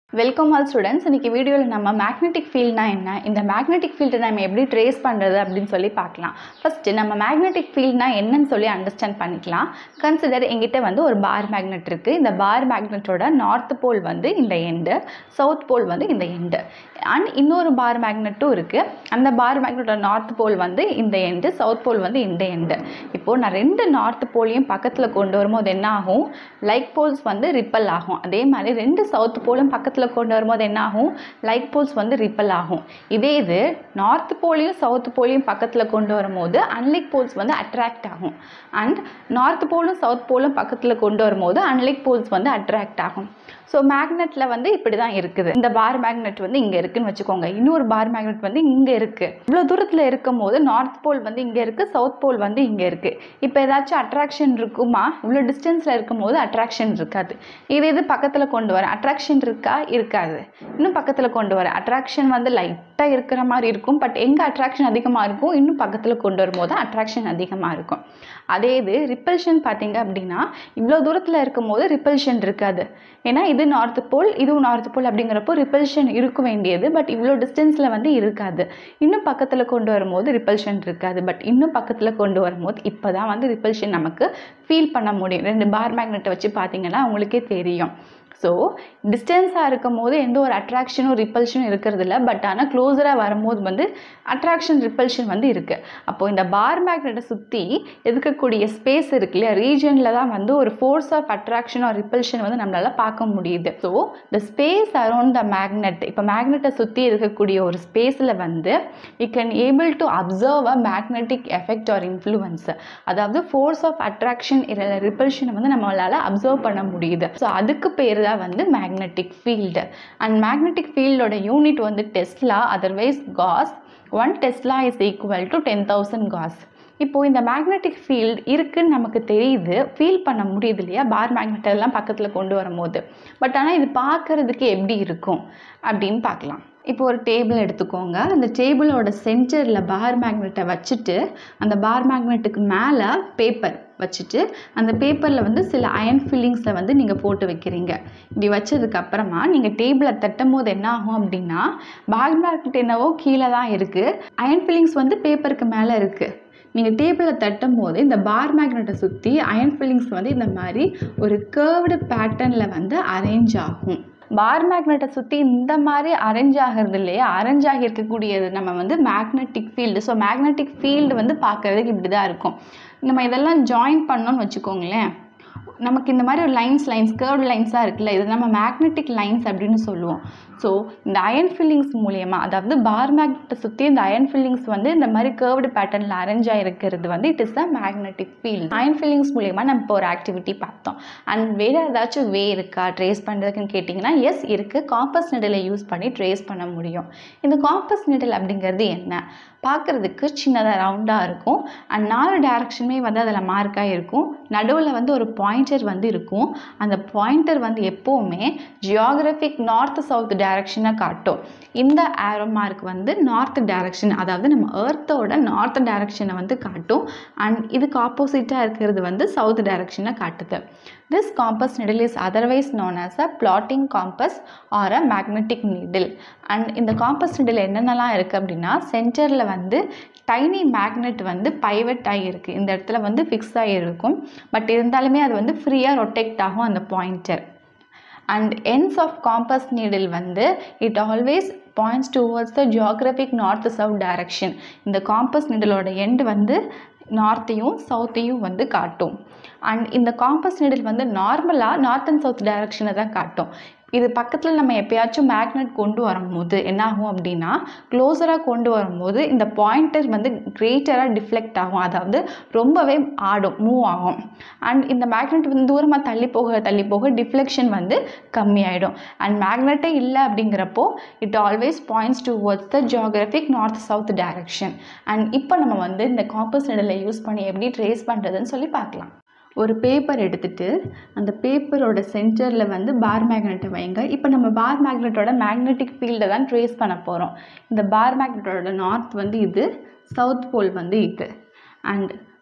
welcome all students இன்னைக்கு வீடியோவில் நம்ம மேக்னெட்டிக் ஃபீல்ட்னா என்ன இந்த மேக்னெட்டிக் ஃபீல்டை நம்ம எப்படி ட்ரேஸ் பண்ணுறது அப்படின்னு சொல்லி பார்க்கலாம் ஃபஸ்ட்டு நம்ம மேக்னெட்டிக் ஃபீல்ட்னா என்னன்னு சொல்லி அண்டர்ஸ்டாண்ட் பண்ணிக்கலாம் கன்சிடர் எங்கிட்ட வந்து ஒரு பார் மேக்னெட் இருக்குது இந்த பார் மேக்னெட்டோட நார்த் போல் வந்து இந்த எண்டு சவுத் போல் வந்து இந்த எண்டு அண்ட் இன்னொரு பார் மேக்னெட்டும் இருக்குது அந்த பார் மேக்னெட்டோட நார்த் போல் வந்து இந்த எண்டு சவுத் போல் வந்து இந்த எண்டு இப்போது நான் ரெண்டு நார்த் போலையும் பக்கத்தில் கொண்டு வரும்போது என்ன ஆகும் லைக் போல்ஸ் வந்து ரிப்பல் ஆகும் அதே மாதிரி ரெண்டு சவுத் போலும் பக்கத்தில் கொண்டு வரும்போது என்ன ஆகும் லைக் போல்ஸ் வந்து ரிப்பல் ஆகும் இதே இது நார்த் போலையும் சவுத் போலையும் பக்கத்தில் கொண்டு வரும்போது அன்லைக் போல்ஸ் வந்து அட்ராக்ட் ஆகும் அண்ட் நார்த் போலும் சவுத் போலும் பக்கத்தில் கொண்டு வரும்போது அன்லைக் போல்ஸ் வந்து அட்ராக்ட் ஆகும் ஸோ மேக்னெட்டில் வந்து இப்படி தான் இருக்குது இந்த பார் மேக்னெட் வந்து இங்கே இருக்குன்னு வச்சுக்கோங்க இன்னொரு பார் மேக்னெட் வந்து இங்கே இருக்குது இவ்வளோ தூரத்தில் இருக்கும் போது நார்த் போல் வந்து இங்கே இருக்குது சவுத் போல் வந்து இங்கே இருக்குது இப்போ ஏதாச்சும் அட்ராக்ஷன் இருக்குமா இவ்வளோ டிஸ்டன்ஸில் இருக்கும் போது அட்ராக்ஷன் இருக்காது இது இது பக்கத்தில் கொண்டு வரேன் அட்ராக்ஷன் இருக்கா இருக்காது இன்னும் பக்கத்தில் கொண்டு வரேன் அட்ராக்ஷன் வந்து லைட்டாக இருக்கிற மாதிரி இருக்கும் பட் எங்கே அட்ராக்ஷன் அதிகமாக இருக்கும் இன்னும் பக்கத்தில் கொண்டு வரும்போது அட்ராக்ஷன் அதிகமாக இருக்கும் அதே இது ரிப்பல்ஷன் பார்த்தீங்க அப்படின்னா இவ்வளோ தூரத்தில் இருக்கும் போது ரிப்பல்ஷன் இருக்காது ஏன்னா இது நார்த் போல் இதுவும் நார்த் போல் அப்படிங்கிறப்போ ரிப்பல்ஷன் இருக்க வேண்டியது பட் இவ்வளோ டிஸ்டன்ஸில் வந்து இருக்காது இன்னும் பக்கத்தில் கொண்டு வரும்போது ரிப்பல்ஷன் இருக்காது பட் இன்னும் பக்கத்தில் கொண்டு வரும்போது இப்போ தான் வந்து ரிப்பல்ஷன் நமக்கு ஃபீல் பண்ண முடியும் ரெண்டு பார் மேக்னெட்டை வச்சு பார்த்தீங்கன்னா உங்களுக்கே தெரியும் ஸோ டிஸ்டன்ஸாக இருக்கும் போது எந்த ஒரு அட்ராக்ஷனும் ரிப்பல்ஷனும் இருக்கிறது இல்லை பட் ஆனால் க்ளோஸராக வரும்போது வந்து அட்ராக்ஷன் ரிப்பல்ஷன் வந்து இருக்குது அப்போது இந்த பார் மேக்னெட்டை சுற்றி இருக்கக்கூடிய ஸ்பேஸ் இருக்கு இல்லையா ரீஜனில் தான் வந்து ஒரு force of attraction or repulsion வந்து நம்மளால் பார்க்க முடியுது so the space around the magnet இப்போ மேக்னெட்டை சுற்றி இருக்கக்கூடிய ஒரு ஸ்பேஸில் வந்து you can able to observe a magnetic effect or influence அதாவது ஃபோர்ஸ் ஆஃப் அட்ராக்ஷன் இல்லை ரிப்பல்ஷனை வந்து நம்மளால் அப்சர்வ் பண்ண முடியுது ஸோ அதுக்கு பேர் தான் வந்து மேக்னெட்டிக் ஃபீல்டு அண்ட் மேக்னெட்டிக் ஃபீல்டோட யூனிட் வந்து tesla otherwise gauss one tesla is equal to ten thousand gauss இப்போது இந்த மேக்னெட்டிக் ஃபீல்டு இருக்குன்னு நமக்கு தெரியுது ஃபீல் பண்ண முடியுது இல்லையா பார் மேக்னெட் எல்லாம் பக்கத்தில் கொண்டு வரும்போது பட் ஆனால் இது பார்க்குறதுக்கு எப்படி இருக்கும் அப்படின்னு பார்க்கலாம் இப்போ ஒரு டேபிள் எடுத்துக்கோங்க அந்த டேபிளோட சென்டரில் பார் மேக்னெட்டை வச்சுட்டு அந்த பார் மேக்னெட்டுக்கு மேலே பேப்பர் வச்சுட்டு அந்த பேப்பரில் வந்து சில அயன் ஃபில்லிங்ஸை வந்து நீங்கள் போட்டு வைக்கிறீங்க இப்படி வச்சதுக்கு அப்புறமா நீங்கள் டேபிளை தட்டும் போது என்ன ஆகும் அப்படின்னா பார் மேக்னெட் என்னவோ கீழே தான் இருக்குது அயன் ஃபில்லிங்ஸ் வந்து பேப்பருக்கு மேலே இருக்குது நீங்கள் டேபிளில் தட்டும் போது இந்த பார் மேக்னெட்டை சுற்றி அயன் ஃபில்லிங்ஸ் வந்து இந்த மாதிரி ஒரு கேர்வ்டு பேட்டர்னில் வந்து அரேஞ்ச் ஆகும் பார் மேக்னெட்டை சுற்றி இந்த மாதிரி அரேஞ்ச் ஆகிறது இல்லையா அரேஞ்ச் ஆகி இருக்கக்கூடியது நம்ம வந்து magnetic field so magnetic field வந்து பார்க்குறதுக்கு இப்படி தான் இருக்கும் நம்ம இதெல்லாம் ஜாயின் பண்ணோன்னு வச்சுக்கோங்களேன் நமக்கு இந்த மாதிரி ஒரு லைன்ஸ் லைன்ஸ் கேர்வ்டு லைன்ஸாக இருக்குல்ல இது நம்ம மேக்னெட்டிக் லைன்ஸ் அப்படின்னு சொல்லுவோம் ஸோ இந்த அயன் ஃபில்லிங்ஸ் மூலியமாக அதாவது பார் மேக்னெட்டை சுற்றி இந்த அயன் ஃபில்லிங்ஸ் வந்து இந்த மாதிரி கேர்வ்டு பேட்டர்னில் அரேஞ்ச் ஆகிருக்கிறது வந்து it is a magnetic field iron filings மூலியமாக நம்ம இப்போ ஒரு ஆக்டிவிட்டி பார்த்தோம் அண்ட் வேறு ஏதாச்சும் வே இருக்கா ட்ரேஸ் பண்ணுறதுக்குன்னு கேட்டிங்கன்னா எஸ் இருக்குது காம்பஸ் நிடலை யூஸ் பண்ணி ட்ரேஸ் பண்ண முடியும் இந்த காம்பஸ் நிடல் அப்படிங்கிறது என்ன பார்க்குறதுக்கு சின்னதாக ரவுண்டாக இருக்கும் அண்ட் நாலு டேரக்ஷனுமே வந்து அதில் மார்க்காக இருக்கும் நடுவில் வந்து ஒரு பாயிண்டர் வந்து இருக்கும் அந்த பாயிண்டர் வந்து எப்போவுமே ஜியாகிரபிக் நார்த் சவுத் டைரக்ஷனை காட்டும் இந்த ஆரோ மார்க் வந்து நார்த் டைரக்ஷன் அதாவது நம்ம ஏர்த்தோட நார்த் டைரக்ஷனை வந்து காட்டும் அண்ட் இதுக்கு ஆப்போசிட்டாக இருக்கிறது வந்து சவுத் டைரக்ஷனை காட்டுது this compass needle is otherwise known as a floating compass or a magnetic needle and இந்த காம்பஸ் நிடில் என்னென்னலாம் இருக்குது அப்படின்னா சென்டரில் வந்து டைனி மேக்னெட் வந்து பைவட் ஆகியிருக்கு இந்த இடத்துல வந்து ஃபிக்ஸ் ஆகியிருக்கும் பட் இருந்தாலுமே அது வந்து ஃப்ரீயாக ரொட்டேக்ட் ஆகும் அந்த pointer and ends of compass needle வந்து it always points towards the geographic north south direction இந்த காம்பஸ் நீடலோட எண்டு வந்து நார்த்தையும் சவுத்தையும் வந்து காட்டும் அண்ட் இந்த காம்பஸ் நீடில் வந்து நார்மலாக நார்த் அண்ட் சவுத் டைரக்ஷனை தான் காட்டும் இது பக்கத்தில் நம்ம எப்பயாச்சும் மேக்னெட் கொண்டு வரும்போது என்ன ஆகும் அப்படின்னா க்ளோஸராக கொண்டு வரும்போது இந்த பாயிண்டர் வந்து கிரேட்டராக டிஃப்ளெக்ட் ஆகும் அதாவது ரொம்பவே ஆடும் மூவ் ஆகும் அண்ட் இந்த மேக்னெட் வந்து தூரமாக தள்ளி போக தள்ளி போக டிஃப்ளெக்ஷன் வந்து கம்மியாயிடும் அண்ட் மேக்னெட்டே இல்லை அப்படிங்கிறப்போ it always points towards the geographic north south direction and இப்போ நம்ம வந்து இந்த காம்பஸ் நிடலை யூஸ் பண்ணி எப்படி ட்ரேஸ் பண்ணுறதுன்னு சொல்லி பார்க்கலாம் ஒரு பேப்பர் எடுத்துகிட்டு அந்த பேப்பரோட சென்டரில் வந்து பார் மேக்னெட்டை வைங்க இப்போ நம்ம பார் மேக்னெட்டோட மேக்னெட்டிக் ஃபீல்டை தான் ட்ரேஸ் பண்ண போகிறோம் இந்த பார் மேக்னெட்டோட நார்த் வந்து இது சவுத் போல் வந்து இது அண்ட்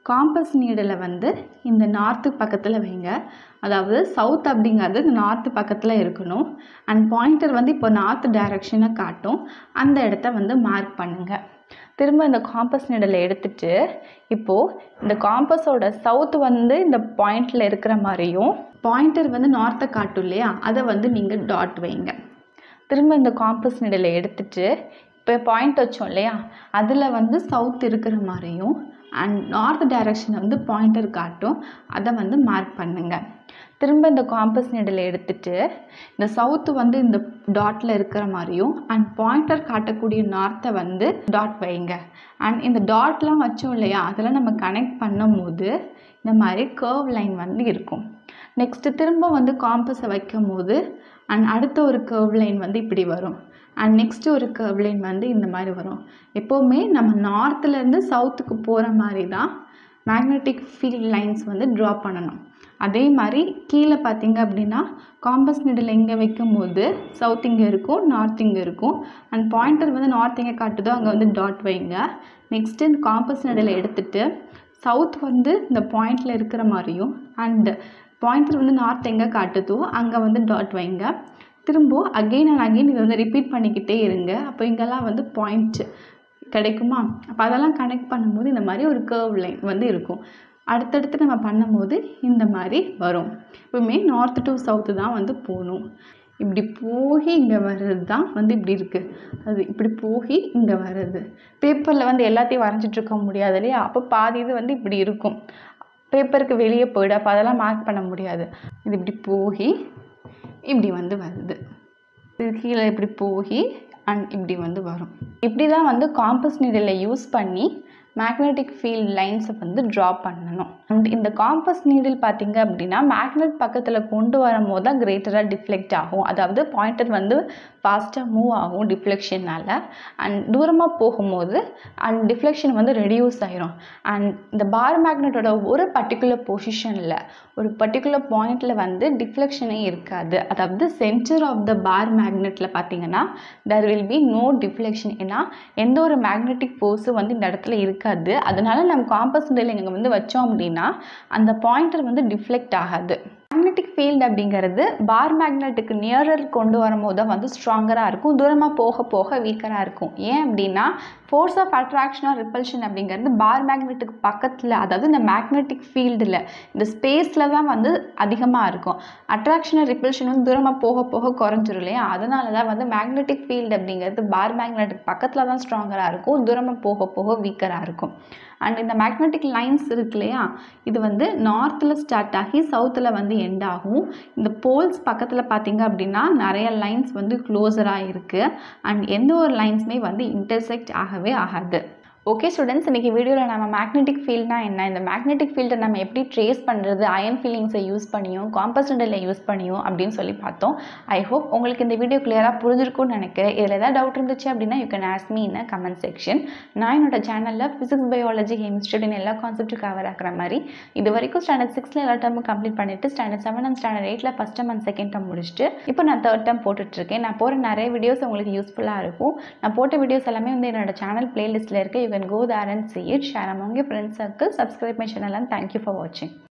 காம்பஸ் நீடில் வந்து இந்த நார்த்து பக்கத்தில் வைங்க அதாவது சவுத் அப்படிங்கிறது இந்த நார்த்து பக்கத்தில் இருக்கணும் அண்ட் பாயிண்டர் வந்து இப்போ நார்த் டைரக்ஷனை காட்டும் அந்த இடத்த வந்து மார்க் பண்ணுங்கள் திரும்ப இந்த காம்பஸ் நீடலை எடுத்துட்டு இப்போது இந்த காம்பஸோட சவுத் வந்து இந்த பாயிண்டில் இருக்கிற மாதிரியும் பாயிண்டர் வந்து நார்த்தை காட்டும் இல்லையா அதை வந்து நீங்கள் டாட் வைங்க திரும்ப இந்த காம்பஸ் நீடலை எடுத்துட்டு இப்போ பாயிண்ட் வச்சோம் இல்லையா அதில் வந்து சவுத் இருக்கிற மாதிரியும் அண்ட் நார்த் டைரக்ஷனை வந்து பாயிண்டர் காட்டும் அதை வந்து மார்க் பண்ணுங்கள் திரும்ப இந்த காம்பஸ் நீடலை எடுத்துட்டு இந்த சவுத்து வந்து இந்த டாட்டில் இருக்கிற மாதிரியும் அண்ட் பாயிண்டர் காட்டக்கூடிய நார்த்தை வந்து டாட் வைங்க அண்ட் இந்த டாட்லாம் வச்சோம் இல்லையா அதெல்லாம் நம்ம கனெக்ட் பண்ணும் போது இந்த மாதிரி கர்வ் லைன் வந்து இருக்கும் நெக்ஸ்ட்டு திரும்ப வந்து காம்பஸை வைக்கும் போது அண்ட் அடுத்த ஒரு கர்வ் லைன் வந்து இப்படி வரும் அண்ட் நெக்ஸ்ட்டு ஒரு கர்வ் லைன் வந்து இந்த மாதிரி வரும் எப்போவுமே நம்ம நார்த்துலேருந்து சவுத்துக்கு போகிற மாதிரி தான் மேக்னெட்டிக் ஃபீல்ட் லைன்ஸ் வந்து ட்ரா பண்ணணும் அதே மாதிரி கீழே பார்த்தீங்க அப்படின்னா காம்பஸ் நீடில் எங்கே வைக்கும் போது சவுத் இங்கே இருக்கும் நார்த் இங்கே இருக்கும் அண்ட் பாயிண்டர் வந்து நார்த் எங்கே காட்டுதோ அங்கே வந்து டாட் வைங்க நெக்ஸ்ட்டு இந்த காம்பஸ் நீடில் எடுத்துட்டு சவுத் வந்து இந்த பாயிண்டில் இருக்கிற மாதிரியும் அண்ட் பாயிண்டர் வந்து நார்த் எங்கே காட்டுதோ அங்கே வந்து டாட் வைங்க திரும்ப அகெயின் அண்ட் அகெயின் இதை வந்து ரிப்பீட் பண்ணிக்கிட்டே இருங்க அப்போ இங்கெல்லாம் வந்து பாயிண்ட் கிடைக்குமா அப்போ அதெல்லாம் கனெக்ட் பண்ணும்போது இந்த மாதிரி ஒரு கர்வ் லைன் வந்து இருக்கும் அடுத்தடுத்து நம்ம பண்ணும்போது இந்த மாதிரி வரும் எப்பவுமே நார்த் டு சவுத்து தான் வந்து போகணும் இப்படி போய் இங்கே வர்றது தான் வந்து இப்படி இருக்குது அது இப்படி போய் இங்கே வர்றது பேப்பரில் வந்து எல்லாத்தையும் வரைஞ்சிட்டு இருக்க முடியாது இல்லையா அப்போ பாதி இது வந்து இப்படி இருக்கும் பேப்பருக்கு வெளியே போயிடும் அப்போ அதெல்லாம் மார்க் பண்ண முடியாது இது இப்படி போய் இப்படி வந்து வருது இது கீழே இப்படி போய் அண்ட் இப்படி வந்து வரும் இப்படி தான் வந்து காம்பஸ் நீடில் யூஸ் பண்ணி மேக்னெட்டிக் ஃபீல்ட் லைன்ஸை வந்து ட்ரா பண்ணணும் அண்ட் இந்த காம்பஸ் நீடில் பார்த்தீங்க அப்படின்னா மேக்னெட் பக்கத்தில் கொண்டு வரும்போது தான் கிரேட்டராக டிஃப்ளெக்ட் ஆகும் அதாவது பாயிண்டர் வந்து ஃபாஸ்ட்டாக மூவ் ஆகும் டிஃப்ளெக்ஷனால் அண்ட் தூரமாக போகும்போது அண்ட் டிஃப்ளெக்ஷன் வந்து ரெடியூஸ் ஆயிரும் அண்ட் இந்த பார் மேக்னெட்டோட ஒரு பர்டிகுலர் பொசிஷனில் ஒரு பர்டிகுலர் பாயிண்டில் வந்து டிஃப்ளெக்ஷனே இருக்காது அதாவது சென்டர் ஆஃப் த பார் மேக்னெட்டில் பார்த்தீங்கன்னா there will be no deflection ஏன்னா எந்த ஒரு மேக்னெட்டிக் ஃபோர்ஸும் வந்து இந்த இடத்துல இருக்காது அதனால நம்ம காம்பஸ் நிலையில் இங்கே வந்து வச்சோம் அப்படின்னா அந்த பாயிண்டர் வந்து டிஃப்ளெக்ட் ஆகாது மேக்னெட்டிக் ஃபீல்டு அப்படிங்கிறது பார் மேக்னெட்டுக்கு நியரர் கொண்டு வரும்போது தான் வந்து ஸ்ட்ராங்கராக இருக்கும் தூரமாக போக போக வீக்கராக இருக்கும் ஏன் அப்படின்னா force of attraction or repulsion அப்படிங்கிறது பார் மேக்னெட்டுக்கு பக்கத்தில் அதாவது இந்த மேக்னெட்டிக் ஃபீல்டில் இந்த ஸ்பேஸில் தான் வந்து அதிகமாக இருக்கும் அட்ராக்ஷன் ஆர் ரிப்பல்ஷன் வந்து தூரமாக போக போக குறைஞ்சிரும் இல்லையா அதனால தான் வந்து மேக்னெட்டிக் ஃபீல்டு அப்படிங்கிறது பார் மேக்னெட்டுக்கு பக்கத்தில் தான் ஸ்ட்ராங்கராக இருக்கும் தூரமாக போக போக வீக்கராக இருக்கும் அண்ட் இந்த மேக்னெட்டிக் லைன்ஸ் இருக்கு இல்லையா இது வந்து நார்த்தில் ஸ்டார்ட் ஆகி சவுத்தில் வந்து எண்ட் ஆகும் இந்த போல்ஸ் பக்கத்தில் பார்த்தீங்க அப்படின்னா நிறைய லைன்ஸ் வந்து க்ளோஸராக இருக்குது அண்ட் எந்த ஒரு லைன்ஸுமே வந்து இன்டர்செக்ட் ஆகவே ஆகாது ஓகே ஸ்டூடெண்ட்ஸ் இன்றைக்கி வீடியோவில் நம்ம மேக்னெட்டிக் ஃபீல்ட்னா என்ன இந்த மேக்னெட்டிக் ஃபீல்டை நம்ம எப்படி ட்ரேஸ் பண்ணுறது அயன் ஃபீலிங்ஸை யூஸ் பண்ணியும் காம்பஸ்டண்டில் யூஸ் பண்ணியும் அப்படின்னு சொல்லி பார்த்தோம் ஐ ஹோப் உங்களுக்கு இந்த வீடியோ கிளியராக புரிஞ்சிருக்கும்னு நினைக்கிறேன் இதில் ஏதாவது டவுட் இருந்துச்சு அப்படின்னா you can ask me in comment section நான் என்னோட சேனலில் ஃபிசிக்ஸ் பயாலஜி கெமிஸ்ட்ரின்னு எல்லா கான்செப்ட்டும் கவர் ஆகிற மாதிரி இது வரைக்கும் ஸ்டாண்டர்ட் சிக்ஸில் எல்லா டேர்மும் கம்ப்ளீட் பண்ணிவிட்டு ஸ்டாண்டர்ட் செவன் அண்ட் ஸ்டாண்டர்ட் எயிட்டில் first term and second term முடிச்சுட்டு இப்போ நான் தேர்ட் டேம் போட்டுட்ருக்கேன் நான் போகிற நிறைய வீடியோஸ் உங்களுக்கு யூஸ்ஃபுல்லாக இருக்கும் நான் போட்ட வீடியோஸ் எல்லாமே வந்து என்னோட சேனல் பிளேலிஸ்ட்டில் இருக்குது you can go there and see it share among your friend circle subscribe my channel and thank you for watching